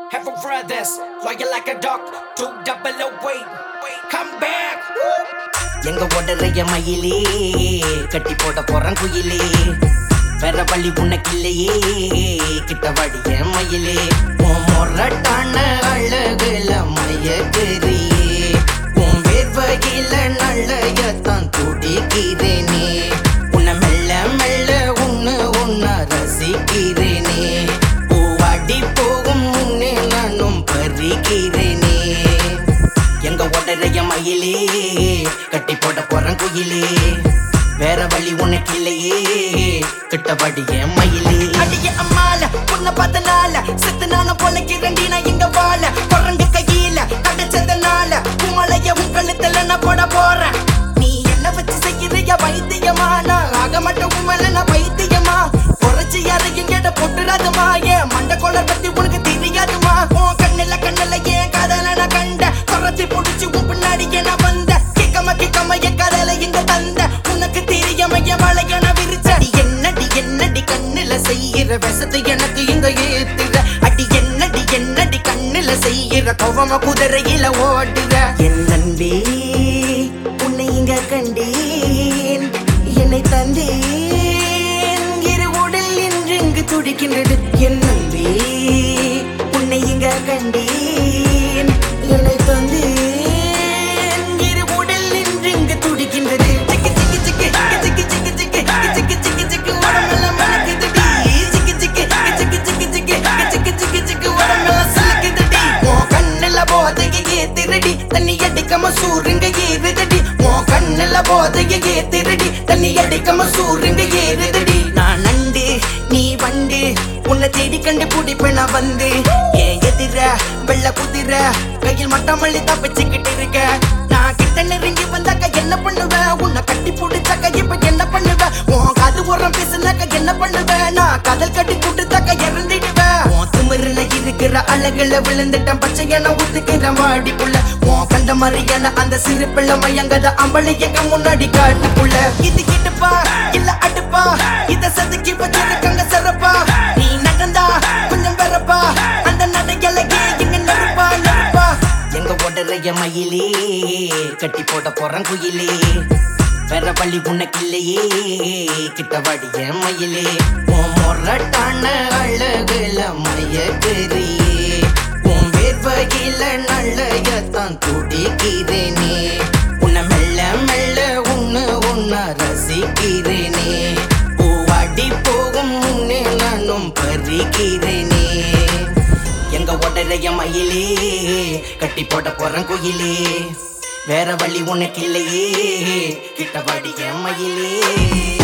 Heaven brothers, loyal like a dog, two double O wait, come back. எங்க உடறைய மயிலே கட்டி போட போறேன் குயிலே வேற வழி உனக்கில்லையே கிட்ட வடிய மயிலே உன் மொரட்டான அழகுல மயக்குறியே உன் வேர்வையில நல்லையத்தான் துடிக்கிறேனே உன்னை மெல்ல மெல்ல உன்னு உன்ன ரசிக்கிறேனே பூவாடி போகும் முன்னே நானும் பறிக்கிறேனே எங்க உடறைய மயிலே கட்டி போட போறேன் குயிலே வேற வழி உனக்கு இல்லையே கிட்டபடி என் மயிலே அடிய அம்மால உன்னை பார்த்தனால செத்து நானும் பொழைக்கிறேன்டி நான் இங்க வாழ குரங்கு கையில கிடைச்சதுனால உமலைய உன் கழுத்துல நான் போட போறேன் நீ என்ன வச்சு செய்யறிய வைத்தியமா நான் ஆக மாட்டேன் உமல நான் வைத்தியமா குறைச்சி யாரையும் கேட்ட பொட்டுறாதுமா ஏன் மண்ட கொள்ள பத்தி உனக்கு தெரியாதுமா உன் கண்ணுல கண்ணுல ஏன் காதல நான் கண்ட குறைச்சி புடிச்சு உன் பின்னாடி நான் வந்த கிக்கம கிக்கம என் கதல இங்க தந்த உனக்கு தெரியாம என் வளைய நான் விரிச்ச அடி என்னடி என்னடி கண்ணுல செய்யற விஷத்தை எனக்கு இங்க ஏத்துற அடி என்னடி என்னடி கண்ணுல செய்யற கோவம குதிரையில ஓடுற என் நன்பே உன்னை இங்க கண்டேன் என்னை தந்தேன் இரு உடல் என்று இங்கு துடிக்கின்றது என் நன்பே உன்னை இங்க கண்டேன் என்னை தந்தேன் இரு உடல் என்று இங்கு துடிக்கின்றது சிக்கி சிக்கி சிக்கி சிக்கி சிக்கி சிக்கி சிக்கி சிக்கி சிக்கி உடம்பெல்லாம் மணக்குதுடி சிக்கி சிக்கி சிக்கி சிக்கி சிக்கி சிக்கி சிக்கி சிக்கி உடம்பெல்லாம் சிலுக்குதுடி உன் கண்ணுல போதைய ஏத்திரடி தண்ணி அடிக்காம சூருங்க ஏறுதடி உன் கண்ணுல போதைய ஏத்திரடி தண்ணி அடிக்காம சூருங்க ஏறுதடி நான் நண்டு நீ வண்டு உன்னை தேடி கண்டு பிடிப்பேன் நான் வந்து ஏன் எதிர வெள்ள குதிர கையில் மட்டமல்லி தப்பிச்சுக்கிட்டு இருக்க நான் கிட்ட நெருங்கி வந்தாக்க என்ன பண்ணுவ உன்னை கட்டி பிடிச்சாக்க இப்ப என்ன பண்ணுவ உன் காது உரம் பேசுனாக்க என்ன பண்ணுவ நான் கதல் கட்டி கொடுத்தாக்க இறந்துடுவேன் உன் திமிருல இருக்கிற அழகுல விழுந்துட்டேன் பச்சையான ஊத்துக்கிற மாடிக்குள்ள உன் கண்ட மாதிரியான அந்த சிறு பிள்ளை மயங்கத அம்பளை எங்க முன்னாடி காட்டுக்குள்ள இது கிட்டுப்பா இல்ல அடுப்பா இத செதுக்கி வச்சிருக்காங்க சிறப்பா நீ நடந்தா கொஞ்சம் வெறப்பா அந்த நடையலகே இங்க நெருப்பா நெருப்பா எங்க உடறைய மயிலே கட்டி போட போறேன் குயிலே வேற வழி உனக்கு இல்லையே கிட்ட வடிய மயிலே உன் மொரட்டான அழகுல மயக்குறியே உன் வேர்வையில நல்லையத்தான் துடிக்கிறேனே உன்னை மெல்ல மெல்ல உன்னு உன்ன ரசிக்கிறேனே பூவாடி போகும் முன்னே நானும் பறிக்கிறேனே எங்க உடறைய மயிலே கட்டி போட போறேன் குயிலே வேற வழி உனக்கு இல்லையே கிட்ட வடிய மயிலே